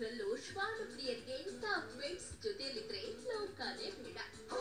ಅದ್ರಲ್ಲೂ ಶ್ವಾನ ಪ್ರಿಯರಿಗೆ ಇಂಥ ಫ್ರೆಂಡ್ಸ್ ಜೊತೆಲಿದ್ರೆ ಲೋಕನೇ ಬೇಡ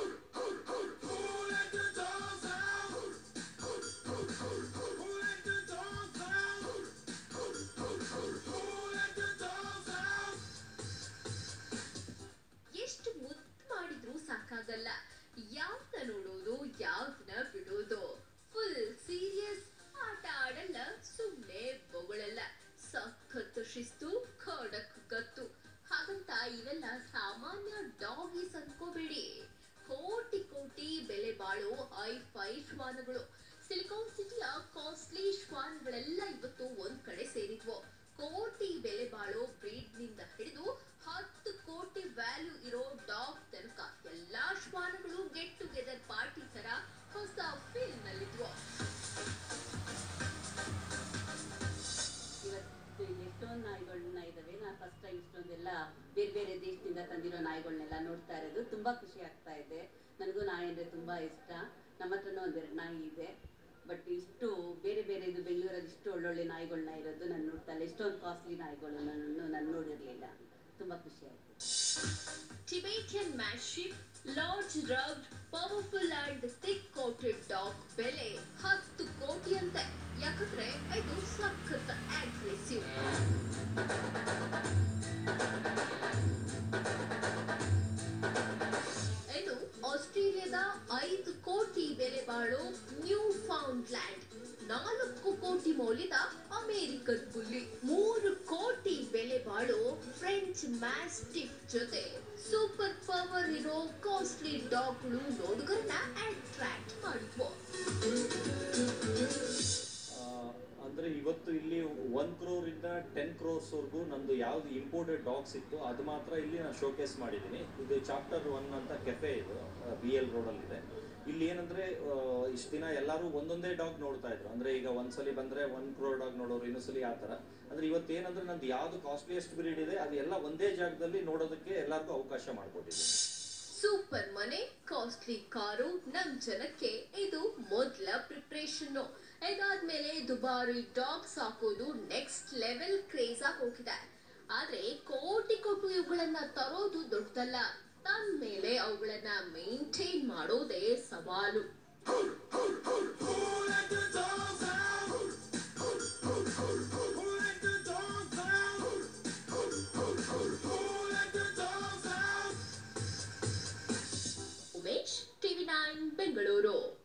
ಎಷ್ಟು ಮುದ್ದು ಮಾಡಿದ್ರೂ ಸಾಕಾಗಲ್ಲ ಯಾವ್ದನ್ನ ನೋಡೋದು ಯಾವ್ದನ್ನ ಬಿಡೋದು ಫುಲ್ ಸೀರಿಯಸ್ ಆಟ ಆಡಲ್ಲ ಸುಮ್ನೆ ಬೊಗಳಲ್ಲ ಸಖತ್ ಶಿಸ್ತು ಖಡಕ್ ಗತ್ತು ಹಾಗಂತ ಇವೆಲ್ಲ ಸಾಮಾನ್ಯ ಡಾಗೀಸ್ ಅನ್ಕೋಬೇಡಿ ಕೋಟಿ ಕೋಟಿ ಬೆಲೆ ಬಾಳೋ ಹೈ ಫೈ ಶ್ವಾನಗಳು ಸಿಲಿಕಾನ್ ಸಿಟಿಯ ಕಾಸ್ಟ್ಲಿ ಶ್ವಾನಗಳೆಲ್ಲ ಇವತ್ತು ಒಂದ್ ಕಡೆ ಸೇರಿದ್ವು ಕೋಟಿ ಬೆಲೆ ಬಾಳೋ ಬ್ರೀಡ್ ನಿಂದ ಹಿಡಿದು ಹತ್ತು ಕೋಟಿ ವ್ಯಾಲ್ಯೂ ಇರೋ ಡಾಗ್ ತನಕ ಎಲ್ಲಾ ಶ್ವಾನಗಳು ಗೆಟ್ ಟುಗೆದರ್ ಪಾರ್ಟಿ ತರ ಹೊಸ ಫೀಲ್ ನಲ್ಲಿದ್ವು ಇವತ್ತು ಎಷ್ಟೊಂದು ನಾಯಿಗಳನ್ನ ಇದಾವೆ ನಾ ಫಸ್ಟ್ ಟೈಮ್ ಇಷ್ಟೊಂದೆಲ್ಲ ಬೇರೆ ಬೇರೆ ದೇಶದಿಂದ ತಂದಿರೋ ನಾಯಿಗಳನ್ನೆಲ್ಲ ನೋಡ್ತಾ ಇರೋದು ತುಂಬಾ ಖುಷಿ ಆಗ್ತಾ ಇದೆ ನನಗೂ ನಾಯಿ ಅಂದ್ರೆ ತುಂಬಾ ಇಷ್ಟ ನಮ್ಮ ಹತ್ರನೂ ಒಂದೆರಡು ನಾಯಿ ಇದೆ ಬಟ್ ಇಷ್ಟು ಬೇರೆ ಬೇರೆ ಇದು ಬೆಂಗಳೂರಲ್ಲಿ ಇಷ್ಟು ಒಳ್ಳೊಳ್ಳೆ ನಾಯಿಗಳನ್ನ ಇರೋದು ನಾನು ನೋಡ್ತಾ ಇಲ್ಲ ಇಷ್ಟೊಂದು ಕಾಸ್ಟ್ಲಿ ನಾಯಿಗಳು ನಾನು ನಾನು ನೋಡಿರ್ಲಿಲ್ಲ ತುಂಬಾ ಖುಷಿ ಆಯ್ತು Tibetan mastiff large rugged powerful and thick coated dog ಬೆಲೆ ಹತ್ತು ಕೋಟಿ ಅಂತೆ ಯಾಕಂದ್ರೆ ಇದು ಸಖತ್ ಅಗ್ರೆಸಿವ್ ಇದು ಆಸ್ಟ್ರೇಲಿಯಾದ ಐದು ಕೋಟಿ ಬೆಲೆ ಬಾಳೋ ನ್ಯೂ ಫೌಂಡ್ ಲ್ಯಾಂಡ್ ನಾಲ್ಕು ಕೋಟಿ ಮೌಲ್ಯದ ಅಮೆರಿಕನ್ ಬುಲ್ಲಿ ಮೂರು ಕೋಟಿ ಬೆಲೆ ಬಾಳೋ ಫ್ರೆಂಚ್ ಮ್ಯಾಸ್ಟಿಫ್ ಜೊತೆ ಸೂಪರ್ ಪವರ್ ಇರೋ ಕಾಸ್ಟ್ಲಿ ಡಾಗ್ಗಳು ನೋಡುಗರನ್ನ ಅಟ್ರಾಕ್ಟ್ ಮಾಡಿದ್ವು ಆ, ಅಂದ್ರೆ ಇವತ್ತು ಇಲ್ಲಿ ಒನ್ ಕ್ರೋರ್ ಇಂದ ಟೆನ್ ಕ್ರೋರ್ಸ್ ವರೆಗೂ ನಂದು ಯಾವ್ದು ಇಂಪೋರ್ಟೆಡ್ ಡಾಗ್ಸ್ ಇತ್ತು ಅದು ಮಾತ್ರ ಇಲ್ಲಿ ನಾನು ಶೋಕೇಸ್ ಮಾಡಿದ್ದೀನಿ ಇದು ಚಾಪ್ಟರ್ ಒನ್ ಅಂತ ಕೆಫೆ ಇದು ಬಿ ಎಲ್ ರೋಡ್ ಅಲ್ಲಿ ಇದೆ ಇಲ್ಲಿ ಏನಂದ್ರೆ ಇಷ್ಟು ದಿನ ಎಲ್ಲರೂ ಒಂದೊಂದೇ ಡಾಗ್ ನೋಡ್ತಾ ಇದ್ರು ಅಂದ್ರೆ ಈಗ ಒಂದ್ಸಲಿ ಬಂದ್ರೆ ಒನ್ ಕ್ರೋರ್ ಡಾಗ್ ನೋಡೋರು ಇನ್ನೊಂದ್ಸಲಿ ಆ ತರ ಅಂದ್ರೆ ಇವತ್ತು ಏನಂದ್ರೆ ನಂದು ಯಾವ್ದು ಕಾಸ್ಟ್ಲಿಯೆಸ್ಟ್ ಬ್ರೀಡ್ ಇದೆ ಅದು ಎಲ್ಲ ಒಂದೇ ಜಾಗದಲ್ಲಿ ನೋಡೋದಕ್ಕೆ ಎಲ್ಲರಿಗೂ ಅವಕಾಶ ಮಾಡಿಕೊಟ್ಟಿದ್ದೀನಿ ಸೂಪರ್ ಮನೆ ಕಾಸ್ಟ್ಲಿ ಕಾರು ನಮ್ ಜನಕ್ಕೆ ಇದು ಮೊದಲ ಪ್ರಿಪ್ರೇಷನ್ ಇದಾದ್ಮೇಲೆ ದುಬಾರಿ ಡಾಗ್ ಸಾಕೋದು ನೆಕ್ಸ್ಟ್ ಲೆವೆಲ್ ಕ್ರೇಜ್ ಆಗಿ ಹೋಗಿದೆ ಆದ್ರೆ ಕೋಟಿ ಕೊಟ್ಟು ಇವುಗಳನ್ನ ತರೋದು ದೊಡ್ಡದಲ್ಲ ತನ್ ಮೇಲೆ ಅವುಗಳನ್ನ ಮೇಂಟೈನ್ ಮಾಡೋದೇ ಸವಾಲು ಉಮೇಶ್ ಟಿವಿ ನೈನ್ ಬೆಂಗಳೂರು